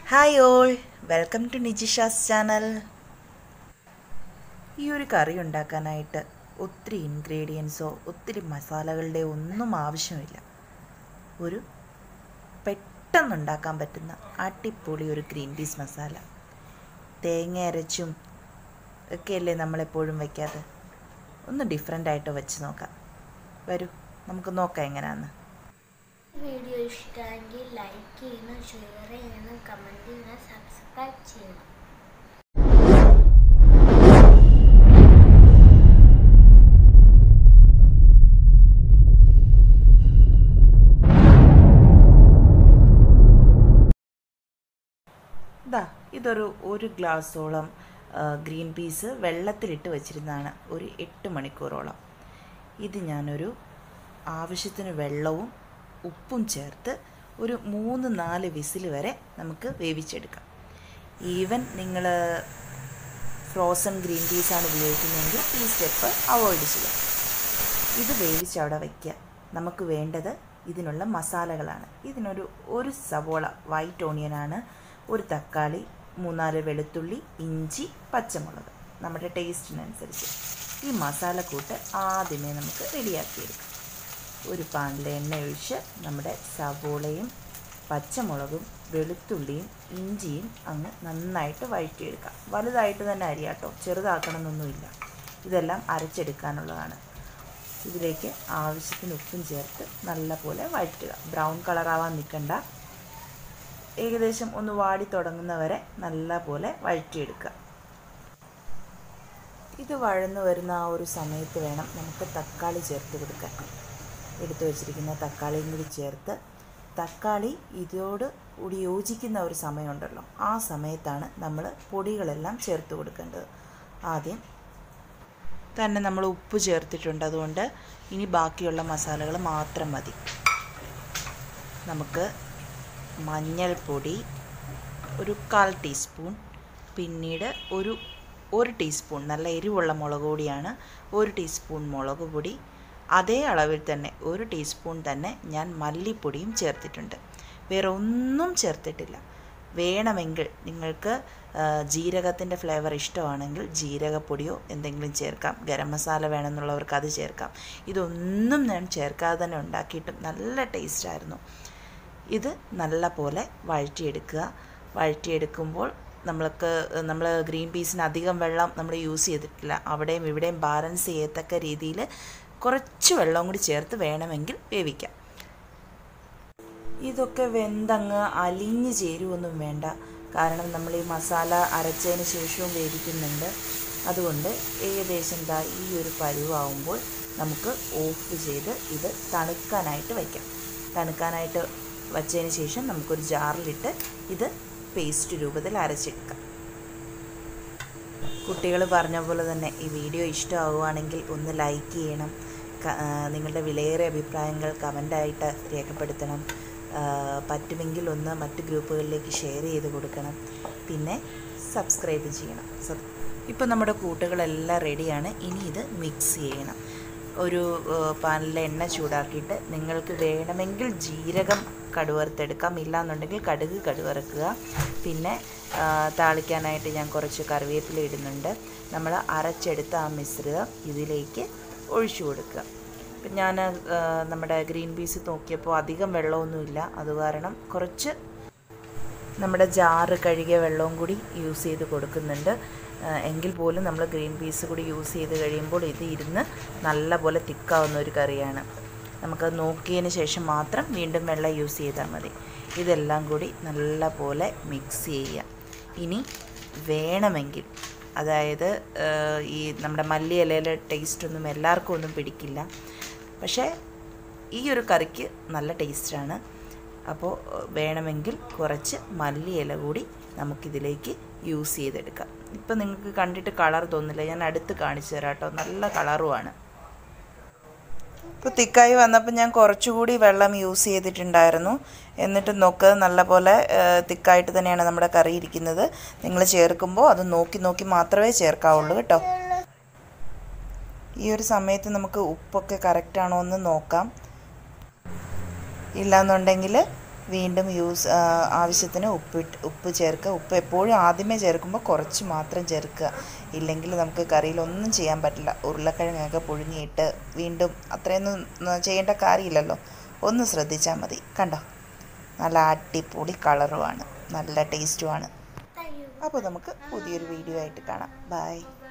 hi all welcome to Nijisha's channel ഈ ഒരു കറി ഉണ്ടാക്കാനായിട്ട് ഒത്തിരി ഇൻഗ്രീഡിയൻസോ ഒത്തിരി മസാലകളുടെ ഒന്നും ആവശ്യമില്ല ഒരു പെട്ടെന്നുണ്ടാക്കാൻ പറ്റുന്ന അടിപൊളി ഒരു ഗ്രീൻ പീസ് മസാല തേങ്ങ അരച്ചും ഒക്കെയല്ലേ നമ്മളെപ്പോഴും വയ്ക്കാതെ ഒന്ന് ഡിഫറെൻ്റ് ആയിട്ട് വെച്ച് നോക്കാം വരൂ നമുക്ക് നോക്കാം എങ്ങനെയാണെന്ന് വീഡിയോ ഇഷ്ടമെങ്കിൽ ലൈക്ക് ചെയ്യണം ഷെയർ ചെയ്യണം കമൻറ്റ് ചെയ്യണം സബ്സ്ക്രൈബ് ചെയ്യണം ഇതാ ഇതൊരു ഒരു ഗ്ലാസ്സോളം ആ, ഗ്രീൻ പീസ് വെള്ളത്തിലിട്ട് വെച്ചിരുന്നതാണ് ഒരു എട്ട് മണിക്കൂറോളം ഇത് ഞാനൊരു ആവശ്യത്തിന് വെള്ളവും ഉപ്പും ചേർത്ത് ഒരു മൂന്ന് നാല് വിസിൽ വരെ നമുക്ക് വേവിച്ചെടുക്കാം ഈവൻ നിങ്ങൾ ഫ്രോസൺ ഗ്രീൻ പീസാണ് ഉപയോഗിക്കുന്നതെങ്കിൽ ഈ സ്റ്റെപ്പ് അവോയ്ഡ് ചെയ്യാം ഇത് വേവിച്ച് അവിടെ വയ്ക്കുക നമുക്ക് വേണ്ടത് ഇതിനുള്ള മസാലകളാണ് ഇതിനൊരു ഒരു സവോള വൈറ്റ് ഓണിയനാണ് ഒരു തക്കാളി മൂന്നാല് വെളുത്തുള്ളി ഇഞ്ചി പച്ചമുളക് നമ്മുടെ ടേസ്റ്റിനനുസരിച്ച് ഈ മസാലക്കൂട്ട് ആദ്യമേ നമുക്ക് റെഡിയാക്കിയെടുക്കാം ഒരു പാനിൽ എണ്ണ ഒഴിച്ച് നമ്മുടെ സവോളയും പച്ചമുളകും വെളുത്തുള്ളിയും ഇഞ്ചിയും അങ്ങ് നന്നായിട്ട് വഴറ്റിയെടുക്കാം വലുതായിട്ട് തന്നെ അരിയാട്ടോ ചെറുതാക്കണമെന്നൊന്നുമില്ല ഇതെല്ലാം അരച്ചെടുക്കാനുള്ളതാണ് ഇതിലേക്ക് ആവശ്യത്തിന് ഉപ്പും ചേർത്ത് നല്ലപോലെ വഴറ്റുക ബ്രൗൺ കളറാവാൻ നിൽക്കണ്ട ഏകദേശം ഒന്ന് വാടി തുടങ്ങുന്നവരെ നല്ലപോലെ വഴറ്റിയെടുക്കുക ഇത് വഴന്നു വരുന്ന ആ ഒരു സമയത്ത് വേണം നമുക്ക് തക്കാളി ചേർത്ത് കൊടുക്കാൻ എടുത്തു വച്ചിരിക്കുന്ന തക്കാളിയും കൂടി ചേർത്ത് തക്കാളി ഇതിനോട് കൂടി യോജിക്കുന്ന ഒരു സമയമുണ്ടല്ലോ ആ സമയത്താണ് നമ്മൾ പൊടികളെല്ലാം ചേർത്ത് കൊടുക്കേണ്ടത് ആദ്യം തന്നെ നമ്മൾ ഉപ്പ് ചേർത്തിട്ടുണ്ട് അതുകൊണ്ട് ഇനി ബാക്കിയുള്ള മസാലകൾ മാത്രം മതി നമുക്ക് മഞ്ഞൾപ്പൊടി ഒരു കാൽ ടീസ്പൂൺ പിന്നീട് ഒരു ഒരു ടീസ്പൂൺ നല്ല എരിവുള്ള മുളക് പൊടിയാണ് ഒരു ടീസ്പൂൺ മുളക് പൊടി അതേ അളവിൽ തന്നെ ഒരു ടീസ്പൂൺ തന്നെ ഞാൻ മല്ലിപ്പൊടിയും ചേർത്തിട്ടുണ്ട് വേറെ ഒന്നും ചേർത്തിട്ടില്ല വേണമെങ്കിൽ നിങ്ങൾക്ക് ജീരകത്തിൻ്റെ ഫ്ലേവർ ഇഷ്ടമാണെങ്കിൽ ജീരകപ്പൊടിയോ എന്തെങ്കിലും ചേർക്കാം ഗരം മസാല വേണമെന്നുള്ളവർക്ക് അത് ചേർക്കാം ഇതൊന്നും ഞാൻ ചേർക്കാതെ തന്നെ ഉണ്ടാക്കിയിട്ടും നല്ല ടേസ്റ്റായിരുന്നു ഇത് നല്ല പോലെ വഴറ്റിയെടുക്കുക വഴറ്റിയെടുക്കുമ്പോൾ നമ്മൾക്ക് നമ്മൾ ഗ്രീൻ പീസിന് അധികം വെള്ളം നമ്മൾ യൂസ് ചെയ്തിട്ടില്ല അവിടെയും ഇവിടെയും ബാലൻസ് ചെയ്യത്തക്ക രീതിയിൽ കുറച്ച് വെള്ളം കൂടി ചേർത്ത് വേണമെങ്കിൽ വേവിക്കാം ഇതൊക്കെ വെന്തങ്ങ് അലിഞ്ഞ് ചേരുവൊന്നും വേണ്ട കാരണം നമ്മൾ ഈ മസാല അരച്ചതിന് ശേഷവും വേവിക്കുന്നുണ്ട് അതുകൊണ്ട് ഏകദേശം ദാ ഈ ഒരു പരുവാകുമ്പോൾ നമുക്ക് ഓഫ് ചെയ്ത് ഇത് തണുക്കാനായിട്ട് വയ്ക്കാം തണുക്കാനായിട്ട് വച്ചതിന് ശേഷം നമുക്കൊരു ജാറിലിട്ട് ഇത് പേസ്റ്റ് രൂപത്തിൽ അരച്ചെടുക്കാം കുട്ടികൾ പറഞ്ഞ പോലെ തന്നെ ഈ വീഡിയോ ഇഷ്ടമാവുകയാണെങ്കിൽ ഒന്ന് ലൈക്ക് ചെയ്യണം ക- ആ, നിങ്ങളുടെ വിലയേറിയ അഭിപ്രായങ്ങൾ കമൻ്റായിട്ട് രേഖപ്പെടുത്തണം ആ, പറ്റുമെങ്കിൽ ഒന്ന് മറ്റ് ഗ്രൂപ്പുകളിലേക്ക് ഷെയർ ചെയ്ത് കൊടുക്കണം പിന്നെ സബ്സ്ക്രൈബ് ചെയ്യണം സബ് ഇപ്പോൾ നമ്മുടെ കൂട്ടുകളെല്ലാം റെഡിയാണ് ഇനി ഇത് മിക്സ് ചെയ്യണം ഒരു പാനിൽ എണ്ണ ചൂടാക്കിയിട്ട് നിങ്ങൾക്ക് വേണമെങ്കിൽ ജീരകം കടുവറുത്തെടുക്കാം ഇല്ലാന്നുണ്ടെങ്കിൽ കടുക് കടുവറുക്കുക പിന്നെ ആ, താളിക്കാനായിട്ട് ഞാൻ കുറച്ച് കറിവേപ്പില ഇടുന്നുണ്ട് നമ്മൾ അരച്ചെടുത്ത ആ മിശ്രിതം ഇതിലേക്ക് ഒഴിച്ചു കൊടുക്കുക ഇപ്പം ഞാൻ ആ, നമ്മുടെ ഗ്രീൻ പീസ് നോക്കിയപ്പോൾ അധികം വെള്ളമൊന്നുമില്ല അത് കാരണം കുറച്ച് നമ്മുടെ ജാറ് കഴുകിയ വെള്ളവും കൂടി യൂസ് ചെയ്ത് കൊടുക്കുന്നുണ്ട് ആ, എങ്കിൽ പോലും നമ്മൾ ഗ്രീൻ പീസ് കൂടി യൂസ് ചെയ്ത് കഴിയുമ്പോൾ ഇത് ഇരുന്ന് നല്ലപോലെ തിക്കാവുന്ന ഒരു കറിയാണ് നമുക്കത് നോക്കിയതിന് ശേഷം മാത്രം വീണ്ടും വെള്ളം യൂസ് ചെയ്താൽ മതി ഇതെല്ലാം കൂടി നല്ലപോലെ മിക്സ് ചെയ്യുക ഇനി വേണമെങ്കിൽ അതായത് ആ, ഈ നമ്മുടെ മല്ലി ഇലയിലെ ടേസ്റ്റ് ഒന്നും എല്ലാവർക്കും ഒന്നും പിടിക്കില്ല പക്ഷേ ഈ ഒരു കറിക്ക് നല്ല ടേസ്റ്റാണ് അപ്പോൾ വേണമെങ്കിൽ കുറച്ച് മല്ലിയില കൂടി നമുക്കിതിലേക്ക് യൂസ് ചെയ്തെടുക്കാം ഇപ്പം നിങ്ങൾക്ക് കണ്ടിട്ട് കളർ തോന്നില്ല ഞാൻ അടുത്ത് കാണിച്ചു തരാം കേട്ടോ നല്ല കളറുമാണ് ഇപ്പോൾ തിക്കായി വന്നപ്പോൾ ഞാൻ കുറച്ചുകൂടി വെള്ളം യൂസ് ചെയ്തിട്ടുണ്ടായിരുന്നു എന്നിട്ട് നോക്ക് നല്ലപോലെ തിക്കായിട്ട് തന്നെയാണ് നമ്മുടെ കറി ഇരിക്കുന്നത് നിങ്ങൾ ചേർക്കുമ്പോൾ അത് നോക്കി നോക്കി മാത്രമേ ചേർക്കാവുള്ളൂ കേട്ടോ ഈ ഒരു സമയത്ത് നമുക്ക് ഉപ്പൊക്കെ കറക്റ്റ് ആണോ എന്ന് നോക്കാം ഇല്ലാന്നുണ്ടെങ്കിൽ വീണ്ടും യൂസ് ആ, ആവശ്യത്തിന് ഉപ്പിട്ട് ഉപ്പ് ചേർക്കുക ഉപ്പ് എപ്പോഴും ആദ്യമേ ചേർക്കുമ്പോൾ കുറച്ച് മാത്രം ചേർക്കുക ഇല്ലെങ്കിൽ നമുക്ക് കറിയിൽ ഒന്നും ചെയ്യാൻ പറ്റില്ല ഉരുളക്കിഴങ്ങൊക്കെ പുഴുങ്ങിയിട്ട് വീണ്ടും അത്രയൊന്നും ന- ചെയ്യേണ്ട കാര്യമില്ലല്ലോ ഒന്ന് ശ്രദ്ധിച്ചാൽ മതി കണ്ടോ നല്ല അടിപൊളി കളറുമാണ് നല്ല ടേസ്റ്റുമാണ് താങ്ക് യു അപ്പോൾ നമുക്ക് പുതിയൊരു വീഡിയോ ആയിട്ട് കാണാം ബൈ